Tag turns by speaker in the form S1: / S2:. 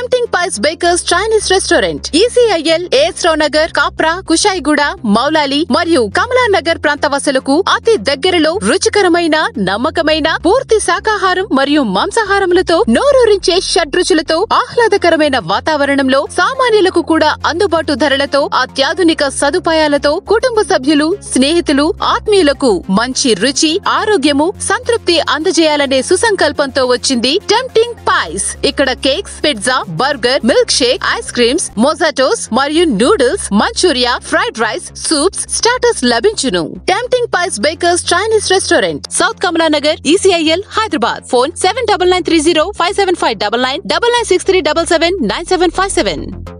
S1: tempting pies bakers Chinese restaurant ECIL AS Rao Nagar Kapra Kushaiguda Moulali మరియు కమలా నగర్ ప్రాంతవాసులకు అతి దగ్గరలో రుచికరమైన నమ్మకమైన పూర్తి శాకాహారం మరియు మాంసాహారములతో నోరూరించే షడ్రుచులతో ఆహ్లాదకరమైన వాతావరణంలో సామాన్యులకు కూడా అందుబాటు ధరలతో అత్యాధునిక సదుపాయాలతో కుటుంబ సభ్యులు స్నేహితులు ఆత్మీయులకు మంచి రుచి ఆరోగ్యము సంతృప్తి అందజేయాలనే సుసంకల్పంతో వచ్చింది టెంప్టింగ్ పైస్ ఇక్కడ cakes pizza burger milk shake ice creams mojitos మరియు noodles Manchurian fried rice soups starters లభించును tempting pies bakers Chinese restaurant south Kamala Nagar ECIL Hyderabad phone seven double nine three zero five seven five double nine double nine six three double seven nine seven five seven